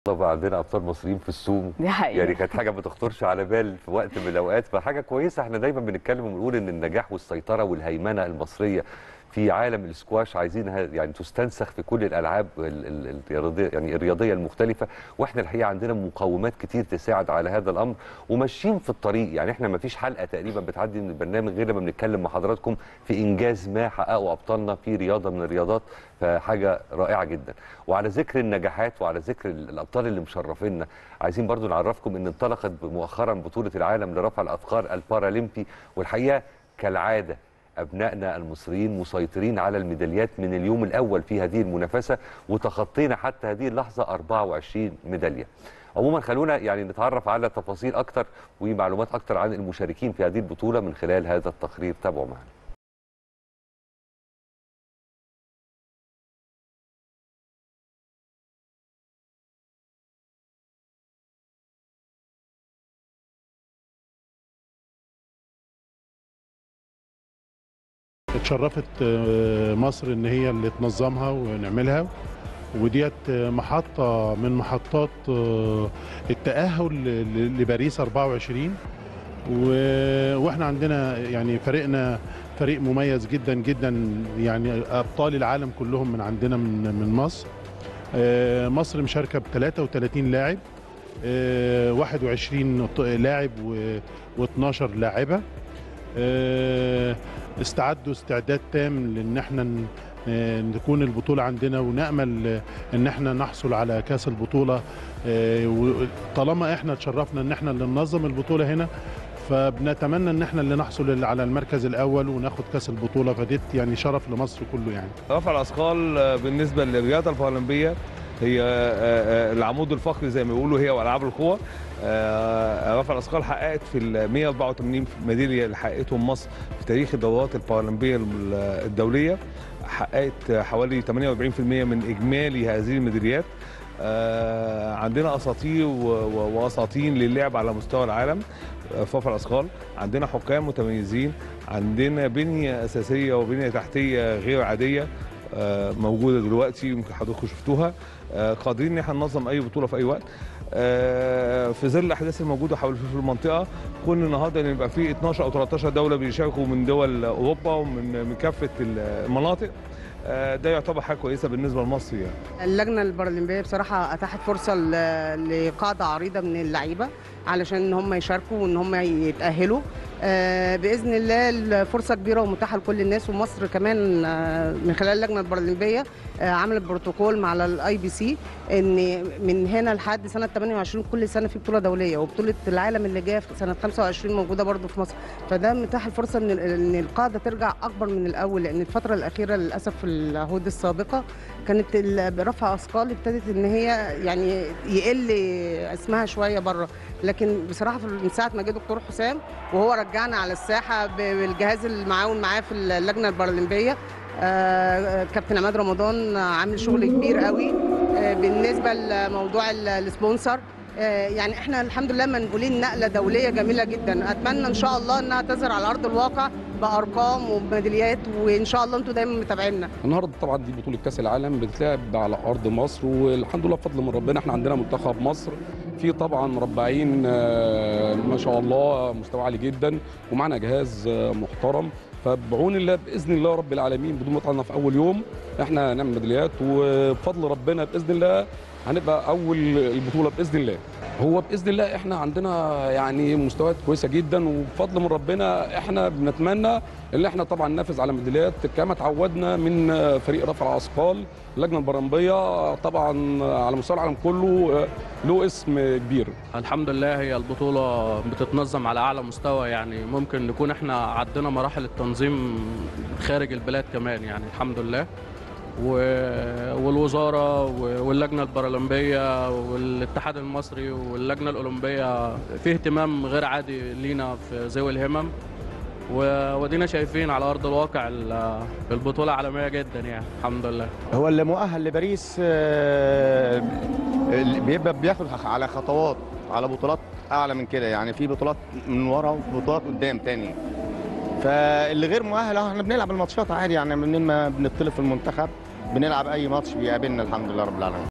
طبعا عندنا ابطال مصريين في السومو دي حقيقة. يعني كانت حاجه ما تخطرش على بال في وقت من الاوقات فحاجه كويسه احنا دايما بنتكلم ونقول ان النجاح والسيطره والهيمنه المصريه في عالم السكواش عايزينها يعني تستنسخ في كل الالعاب ال- ال- الرياضيه يعني الرياضيه المختلفه واحنا الحقيقه عندنا مقومات كتير تساعد على هذا الامر وماشيين في الطريق يعني احنا ما فيش حلقه تقريبا بتعدي من البرنامج غير لما بنتكلم مع حضراتكم في انجاز ما حققه ابطالنا في رياضه من الرياضات فحاجه رائعه جدا وعلى ذكر النجاحات وعلى ذكر ال- الابطال اللي مشرفينا عايزين برضو نعرفكم ان انطلقت مؤخرا بطوله العالم لرفع الاثقال البارالمبي والحقيقه كالعاده ابنائنا المصريين مسيطرين على الميداليات من اليوم الاول في هذه المنافسه وتخطينا حتى هذه اللحظه 24 ميداليه عموما خلونا يعني نتعرف على تفاصيل اكتر ومعلومات اكتر عن المشاركين في هذه البطوله من خلال هذا التقرير تابعوا معنا اتشرفت آه، مصر ان هي اللي تنظمها ونعملها وديت آه، محطة من محطات آه، التأهل ل- لباريس 24 و- واحنا عندنا يعني فريقنا فريق مميز جدا جدا يعني ابطال العالم كلهم من عندنا من من مصر آه، مصر مشاركة ب 33 لاعب آه، 21 ط- لاعب و12 لاعبة آه، استعدوا استعداد تام لان احنا ن- آه، نكون البطوله عندنا ونامل آه، ان احنا نحصل على كاس البطوله آه، وطالما احنا تشرفنا ان احنا اللي ننظم البطوله هنا فبنتمنى ان احنا اللي نحصل على المركز الاول وناخد كاس البطوله فديت يعني شرف لمصر كله يعني رفع الاثقال آه، بالنسبه للرياضه البارالمبيه هي آه، آه، العمود الفقري زي ما بيقولوا هي والعاب القوى آه، رفع الاثقال حققت في ال 184 ميداليه اللي حققتهم مصر في تاريخ الدورات البارالمبيه ال- الدوليه حققت حوالي 48% من اجمالي هذه الميداليات آه، عندنا اساطير و- و- واساطين للعب على مستوى العالم آه، في رفع الاثقال عندنا حكام متميزين عندنا بنيه اساسيه وبنيه تحتيه غير عاديه آه، موجوده دلوقتي يمكن حضراتكم شفتوها آه، قادرين ان احنا ننظم اي بطوله في اي وقت آه، في ظل الاحداث الموجوده حول في المنطقه كنا النهارده ان يبقى في 12 او 13 دوله بيشاركوا من دول اوروبا ومن من كافه المناطق آه، ده يعتبر حاجه كويسه بالنسبه لمصر يعني اللجنه البارالمبيه بصراحه اتاحت فرصه ل- لقاعده عريضه من اللعيبه علشان ان هم يشاركوا وان هم يتاهلوا آه، باذن الله الفرصه كبيره ومتاحه لكل الناس ومصر كمان آه، من خلال اللجنه البارالمبيه آه، عملت بروتوكول مع الاي بي سي ان من هنا لحد سنه 28 كل سنه في بطوله دوليه وبطوله العالم اللي جايه في سنه 25 موجوده برضو في مصر فده متاح الفرصه ان ان القاعده ترجع اكبر من الاول لان الفتره الاخيره للاسف في العهود السابقه كانت ال- رفع اثقال ابتدت ان هي يعني يقل اسمها شويه بره لكن بصراحه في- من ساعه ما جه دكتور حسام وهو رجعنا على الساحه ب- بالجهاز المعاون معاه في اللجنه البارالمبيه آه، كابتن عماد رمضان عامل شغل كبير قوي آه، بالنسبه لموضوع ال- السبونسر آه، يعني احنا الحمد لله منقولين نقله دوليه جميله جدا اتمنى ان شاء الله انها تظهر على ارض الواقع بارقام وبميداليات وان شاء الله انتم دايما متابعينا النهارده طبعا دي بطوله كاس العالم بتتلعب على ارض مصر والحمد لله بفضل من ربنا احنا عندنا منتخب مصر في طبعا مربعين آه، ما شاء الله مستوى عالي جدا ومعنا جهاز آه، محترم فبعون الله باذن الله رب العالمين بدون ما طلعنا في اول يوم احنا هنعمل ميداليات وبفضل ربنا باذن الله هنبقى اول البطوله باذن الله هو باذن الله احنا عندنا يعني مستويات كويسه جدا وبفضل من ربنا احنا بنتمنى ان احنا طبعا ننافس على ميداليات كما تعودنا من فريق رفع الاثقال اللجنه البرامبيه طبعا على مستوى العالم كله له اسم كبير الحمد لله هي البطولة بتتنظم على أعلى مستوى يعني ممكن نكون احنا عدينا مراحل التنظيم خارج البلاد كمان يعني الحمد لله و- والوزارة و- واللجنة البارالمبية والاتحاد المصري واللجنة الأولمبية في اهتمام غير عادي لينا في ذوي الهمم و- ودينا شايفين على أرض الواقع ال- البطولة عالمية جدا يعني الحمد لله هو اللي مؤهل لباريس آه، اللي بيبقى بياخد على خطوات على بطولات اعلى من كده يعني في بطولات من ورا وبطولات قدام تاني فاللي غير مؤهل اهو احنا بنلعب الماتشات عادي يعني منين ما بنطلب في المنتخب بنلعب اي ماتش بيقابلنا الحمد لله رب العالمين